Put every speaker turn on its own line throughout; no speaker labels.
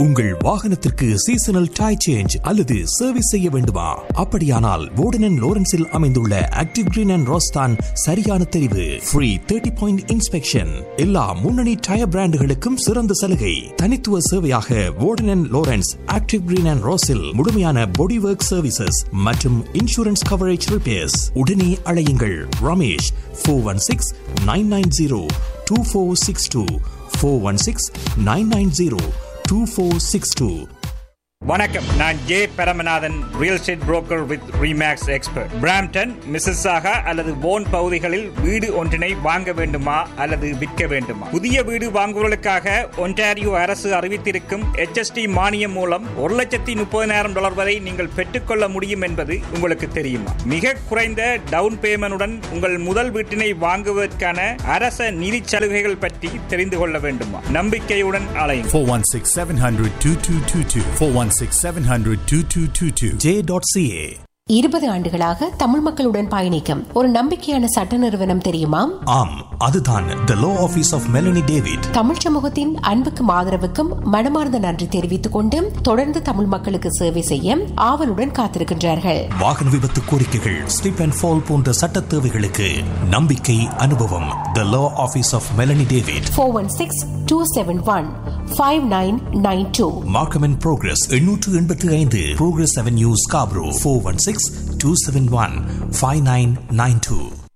உங்கள் வாகனத்திற்கு seasonal tyre change அல்லது சர்வீஸ் செய்ய வேண்டுமா அப்படியானால் வோர்டன் லோரன்ஸில் அமைந்துள்ள ஆக்டிவ் கிரீன் அண்ட் ரோஸ்தான் சரியான தெரிவு ஃப்ரீ தேர்ட்டி பாயிண்ட் இன்ஸ்பெக்ஷன் எல்லா முன்னணி டயர் பிராண்டுகளுக்கும் சிறந்த சலுகை தனித்துவ சேவையாக Wharton Lawrence active green and ரோஸில் முழுமையான பாடி ஒர்க் சர்வீசஸ் மற்றும் இன்சூரன்ஸ் கவரேஜ் ரிப்பேர்ஸ் உடனே அழையுங்கள் Ramesh four one six nine nine zero two four six two four one six nine nine zero two four six two
வணக்கம் நான் J Paramanathan real estate broker with Remax expert Brampton Mississauga அல்லது போன் பகுதிகளில் வீடு ஒன்றினை வாங்க வேண்டுமா அல்லது விற்க வேண்டுமா புதிய வீடு வாங்குவதற்காக ஒன்டாரியோ அரசு அறிவித்திருக்கும் HST மானியம் மூலம் ஒரு லட்சத்தி முப்பதினாயிரம் டாலர் வரை நீங்கள் பெற்றுக்கொள்ள முடியும் என்பது உங்களுக்கு தெரியுமா மிக குறைந்த டவுன் பேமெண்டுடன் உங்கள் முதல் வீட்டினை வாங்குவதற்கான அரச நிதி சலுகைகள் பற்றி தெரிந்து கொள்ள வேண்டுமா நம்பிக்கையுடன் அலையும்
416 700 2222. 416 700 2222.
ஜே டாட் சிஏ
இருபது ஆண்டுகளாக தமிழ் மக்களுடன் பயணிக்கும் ஒரு நம்பிக்கையான சட்ட நிறுவனம் தெரியுமா
ஆம் அதுதான் the law office of Melanie David
Tamil சமூகத்தின் அன்புக்கும் ஆதரவுக்கும் மனமார்ந்த நன்றி தெரிவித்துக் கொண்டு தொடர்ந்து தமிழ் மக்களுக்கு சேவை செய்ய ஆவலுடன் காத்திருக்கின்றார்கள்
வாகன விபத்து கோரிக்கைகள் ஸ்லிப் அண்ட் ஃபால் போன்ற சட்ட தேவைகளுக்கு நம்பிக்கை அனுபவம் the law office of Melanie David
four one six two seven one five nine nine two
Markham and Progress எண்ணூற்று எண்பத்தி ஐந்து Progress avenue Scarborough four one six two seven one five nine nine two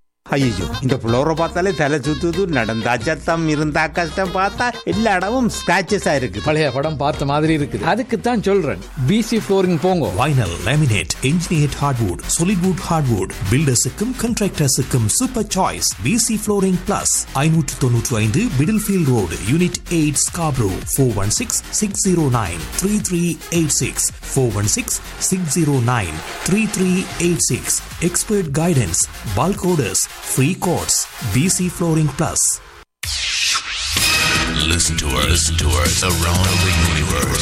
ஐயோ இந்த புலோரை பார்த்தாலே தலை சுத்துது நடந்தா சத்தம் இருந்தா கஷ்டம் பார்த்தா எல்லா இடமும் ஸ்கிராச்சஸா இருக்கு
பழைய படம் பார்த்த மாதிரி இருக்குது அதுக்கு தான் சொல்றேன் பிசி ஃப்ளோரிங் போங்க
vinyl laminate engineered hardwood solid wood hardwood பில்டர்ஸுக்கும் கான்ட்ராக்டர்ஸுக்கும் super choice PC flooring plus ஐநூற்று தொன்னூற்று ஐந்து Middlefield road unit eight Scarborough four one six six zero nine three three eight six four one six six zero nine three three eight six expert guidance bulk orders free quotes bc flooring plus
Listen to us, listen to us around the universe.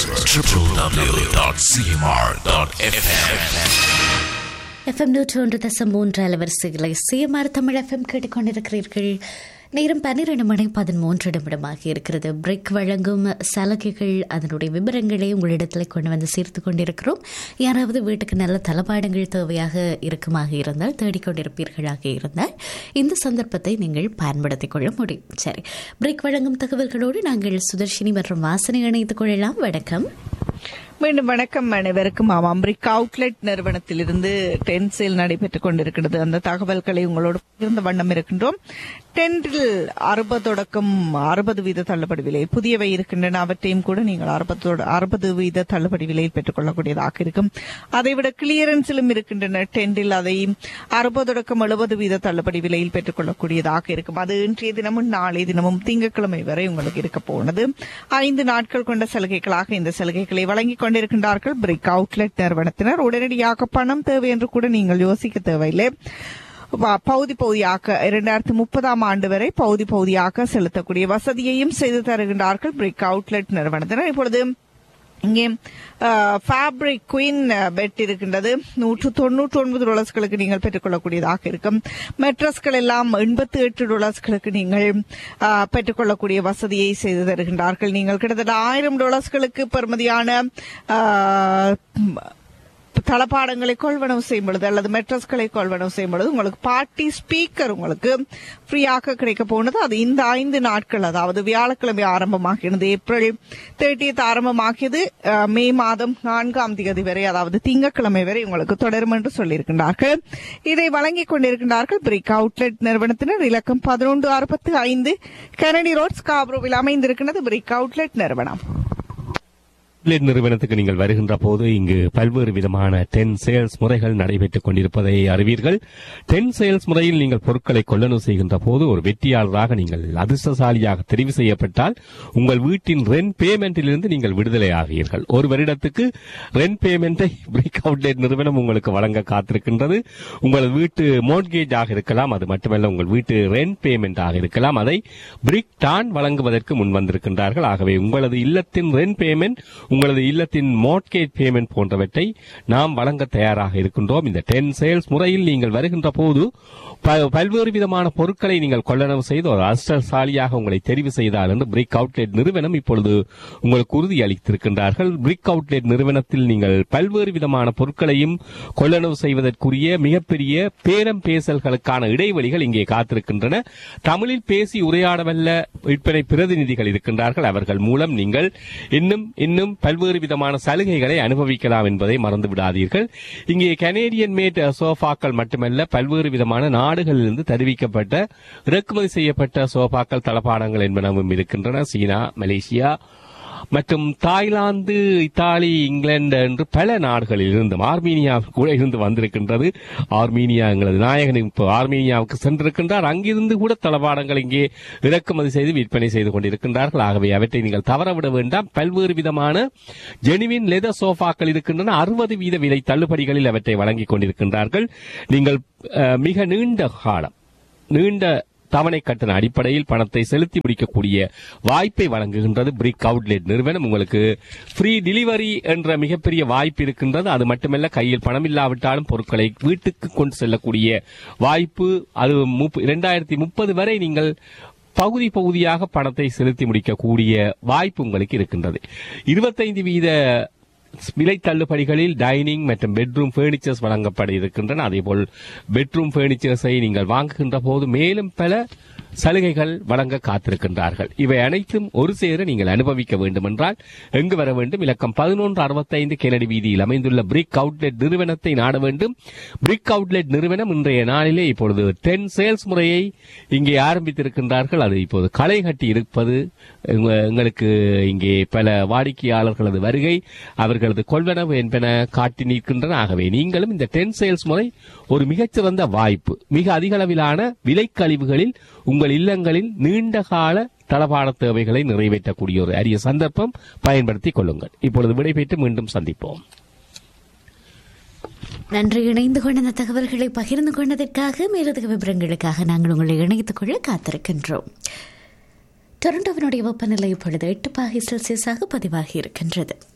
www.cmr.fm.
FM நூற்று ஒன்று தசம் மூன்று அலவரிசைகளை CMR Tamil FM கேட்டுக்கொண்டிருக்கிறீர்கள் நேரம் பன்னிரண்டு மணி பதிமூன்று நிமிடமாக இருக்கிறது break வழங்கும் சலுகைகள் அதனுடைய விவரங்களை உங்களிடத்தில் கொண்டு வந்து சேர்த்து கொண்டிருக்கிறோம் யாராவது வீட்டுக்கு நல்ல தளபாடங்கள் தேவையாக இருக்குமாக இருந்தால் தேடிக்கொண்டிருப்பீர்களாக இருந்தால் இந்த சந்தர்ப்பத்தை நீங்கள் பயன்படுத்திக் கொள்ள முடியும் சரி பிரேக் வழங்கும் தகவல்களோடு நாங்கள் சுதர்ஷினி மற்றும் வாசனை இணைத்துக் கொள்ளலாம் வணக்கம்
மீண்டும் வணக்கம் அனைவருக்கும் ஆமாம் பிரிக் அவுட்லெட் நிறுவனத்திலிருந்து டென் சேல் நடைபெற்றுக் கொண்டிருக்கிறது அந்த தகவல்களை உங்களோடு பகிர்ந்த வண்ணம் இருக்கின்றோம் டென்டில் அறுபது தொடக்கம் அறுபது வீத தள்ளுபடி விலை புதியவை இருக்கின்றன அவற்றையும் கூட நீங்கள் அறுபத்தோட அறுபது வீத தள்ளுபடி விலையில் பெற்றுக்கொள்ளக்கூடியதாக இருக்கும் அதைவிட கிளியரன்ஸிலும் இருக்கின்றன டென்டில் அதை அறுபது தொடக்கம் எழுபது வீத தள்ளுபடி விலையில் பெற்றுக்கொள்ளக்கூடியதாக இருக்கும் அது இன்றைய தினமும் நாளைய தினமும் திங்கட்கிழமை வரை உங்களுக்கு இருக்க போனது ஐந்து நாட்கள் கொண்ட சலுகைகளாக இந்த சலுகைகளை வழங்கிக் கொண்டிருக்கின்றார்கள் பிரிக் அவுட்லெட் நிறுவனத்தினர் உடனடியாக பணம் தேவை என்று கூட நீங்கள் யோசிக்க தேவையில்லை வ- பகுதி பகுதியாக இரண்டாயிரத்தி முப்பதாம் ஆண்டு வரை பகுதி பகுதியாக செலுத்தக்கூடிய வசதியையும் செய்து தருகின்றார்கள் பிரிக் அவுட்லெட் நிறுவனத்தினர் இப்பொழுது இங்கே ஃபேப்ரிக் குயின் பெட் இருக்கின்றது நூற்று தொண்ணூற்றி ஒன்பது டாலர்ஸ்களுக்கு நீங்கள் பெற்றுக்கொள்ளக்கூடியதாக இருக்கும் மெட்ரஸ்கள் எல்லாம் எண்பத்தி எட்டு டாலர்ஸ்களுக்கு நீங்கள் ஆ, பெற்றுக்கொள்ளக்கூடிய வசதியை செய்து தருகின்றார்கள் நீங்கள் கிட்டத்தட்ட ஆயிரம் டாலர்ஸ்களுக்கு பெறுமதியான ஆ, தளபாடங்களை கொள்வனவு செய்யும் பொழுது அல்லது மெட்ரஸ்களை கொள்வனவு செய்யும் பொழுது உங்களுக்கு பார்ட்டி ஸ்பீக்கர் உங்களுக்கு ஃப்ரீயாக கிடைக்க போனது அது இந்த ஐந்து நாட்கள் அதாவது வியாழக்கிழமை ஆரம்பமாகிறது ஏப்ரல் தேர்ட்டியத் ஆரம்பமாகியது அஹ், மே மாதம் நான்காம் தேதி வரை அதாவது திங்கட்கிழமை வரை உங்களுக்கு தொடரும் என்று சொல்லியிருக்கின்றார்கள் இதை வழங்கிக் கொண்டிருக்கின்றார்கள் பிரிக் அவுட்லெட் நிறுவனத்தினர் இலக்கம் பதினொன்று அறுபத்தி ஐந்து கெனடி ரோட் ஸ்காப்ரோவில் அமைந்திருக்கிறது பிரிக் அவுட்லெட் நிறுவனம்
அவுட்லெட் நிறுவனத்துக்கு நீங்கள் வருகின்ற போது இங்கு பல்வேறு விதமான டென் சேல்ஸ் முறைகள் நடைபெற்றுக் கொண்டிருப்பதை அறிவீர்கள் டென் சேல்ஸ் முறையில் நீங்கள் பொருட்களை கொள்ளனவு செய்கின்ற போது ஒரு வெற்றியாளராக நீங்கள் அதிர்ஷ்டசாலியாக தெரிவு செய்யப்பட்டால் உங்கள் வீட்டின் ரெண்ட் பேமெண்டிலிருந்து நீங்கள் விடுதலை ஆவீர்கள் ஒரு வருடத்துக்கு ரெண்ட் பேமெண்டை பிரிக் அவுட்லெட் நிறுவனம் உங்களுக்கு வழங்க காத்திருக்கின்றது உங்கள் வீட்டு மோட்கேஜ் ஆக இருக்கலாம் அது மட்டுமல்ல உங்கள் வீட்டு ரெண்ட் பேமெண்ட் ஆக இருக்கலாம் அதை பிரிக் டான் வழங்குவதற்கு முன் வந்திருக்கின்றார்கள் ஆகவே உங்களது இல்லத்தின் ரெண்ட் பேமெண்ட் உங்களது இல்லத்தின் மோட்கேஜ் பேமெண்ட் போன்றவற்றை நாம் வழங்க தயாராக இருக்கின்றோம் இந்த டென் சேல்ஸ் முறையில் நீங்கள் வருகின்ற போது ப- பல்வேறு விதமான பொருட்களை நீங்கள் கொள்ளளவு செய்து ஒரு அஷ்டசாலியாக உங்களை தெரிவு செய்தால் என்று பிரிக் அவுட்லெட் நிறுவனம் இப்பொழுது உங்களுக்கு உறுதி அளித்திருக்கின்றார்கள் பிரிக் அவுட்லெட் நிறுவனத்தில் நீங்கள் பல்வேறு விதமான பொருட்களையும் கொள்ளளவு செய்வதற்குரிய மிகப்பெரிய பேரம் பேசல்களுக்கான இடைவெளிகள் இங்கே காத்திருக்கின்றன தமிழில் பேசி உரையாடவல்ல விற்பனை பிரதிநிதிகள் இருக்கின்றார்கள் அவர்கள் மூலம் நீங்கள் இன்னும் இன்னும் பல்வேறு விதமான சலுகைகளை அனுபவிக்கலாம் என்பதை மறந்து விடாதீர்கள் இங்கே கனேடியன் மேட் சோஃபாக்கள் மட்டுமல்ல பல்வேறு விதமான நாடுகளிலிருந்து தெரிவிக்கப்பட்ட இறக்குமதி செய்யப்பட்ட சோஃபாக்கள் தளபாடங்கள் என்பனவும் இருக்கின்றன சீனா மலேசியா மற்றும் தாய்லாந்து இத்தாலி இங்கிலாந்து என்று பல நாடுகளில் இருந்து ஆர்மீனியா கூட இருந்து வந்திருக்கின்றது ஆர்மீனியா எங்களது நாயகன் இப்போ ஆர்மீனியாவுக்கு சென்றிருக்கின்றார் அங்கிருந்து கூட தளபாடங்கள் இங்கே இறக்குமதி செய்து விற்பனை செய்து கொண்டிருக்கின்றார்கள் ஆகவே அவற்றை நீங்கள் தவறவிட வேண்டாம் பல்வேறு விதமான ஜெனுவின் லெதர் சோஃபாக்கள் இருக்கின்றன அறுபது வீத விலை தள்ளுபடிகளில் அவற்றை வழங்கிக் கொண்டிருக்கின்றார்கள் நீங்கள் அஹ், மிக நீண்ட காலம் நீண்ட தவணை கட்டண அடிப்படையில் பணத்தை செலுத்தி முடிக்கக்கூடிய வாய்ப்பை வழங்குகின்றது பிரிக் அவுட்லெட் நிறுவனம் உங்களுக்கு ஃப்ரீ டெலிவரி என்ற மிகப்பெரிய வாய்ப்பு இருக்கின்றது அது மட்டுமல்ல கையில் பணம் இல்லாவிட்டாலும் பொருட்களை வீட்டுக்கு கொண்டு செல்லக்கூடிய வாய்ப்பு அது இரண்டாயிரத்தி முப்பது வரை நீங்கள் பகுதி பகுதியாக பணத்தை செலுத்தி முடிக்கக்கூடிய வாய்ப்பு உங்களுக்கு இருக்கின்றது இருபத்தைந்து வீத விலை தள்ளுபடிகளில் டைனிங் மற்றும் பெட்ரூம் ஃபர்னிச்சர்ஸ் வழங்கப்பட இருக்கின்றன அதேபோல் பெட்ரூம் ஃபர்னிச்சர்ஸை நீங்கள் வாங்குகின்ற போது மேலும் பல சலுகைகள் வழங்க காத்திருக்கின்றார்கள் இவை அனைத்தும் ஒரு சேர நீங்கள் அனுபவிக்க வேண்டும் என்றால் எங்கு வர வேண்டும் இலக்கம் பதினொன்று அறுபத்தைந்து கெனடி வீதியில் அமைந்துள்ள பிரிக் அவுட்லெட் நிறுவனத்தை நாட வேண்டும் பிரிக் அவுட்லெட் நிறுவனம் இன்றைய நாளிலே இப்பொழுது டென் சேல்ஸ் முறையை இங்கே ஆரம்பித்திருக்கின்றார்கள் அது இப்போது களை கட்டி இருப்பது எங்க- எங்களுக்கு இங்கே பல வாடிக்கையாளர்களது வருகை அவர்களது கொள்வனவு என்பன காட்டி நிற்கின்றன ஆகவே நீங்களும் இந்த டென் சேல்ஸ் முறை ஒரு மிகச்சிறந்த வாய்ப்பு மிக அதிக அளவிலான விலைக்கழிவுகளில் உங்கள் இல்லங்களில் நீண்ட கால தளபாட தேவைகளை நிறைவேற்றக்கூடிய ஒரு அரிய சந்தர்ப்பம் பயன்படுத்திக் கொள்ளுங்கள் இப்பொழுது விடைபெற்று மீண்டும் சந்திப்போம்
நன்றி இணைந்து கொண்ட இந்த தகவல்களை பகிர்ந்து கொண்டதற்காக மேலதிக விவரங்களுக்காக நாங்கள் உங்களை இணைத்துக் கொள்ள காத்திருக்கின்றோம் டொரண்டோவினுடைய வெப்பநிலை இப்பொழுது எட்டு பாகை செல்சியஸாக பதிவாகி இருக்கின்றது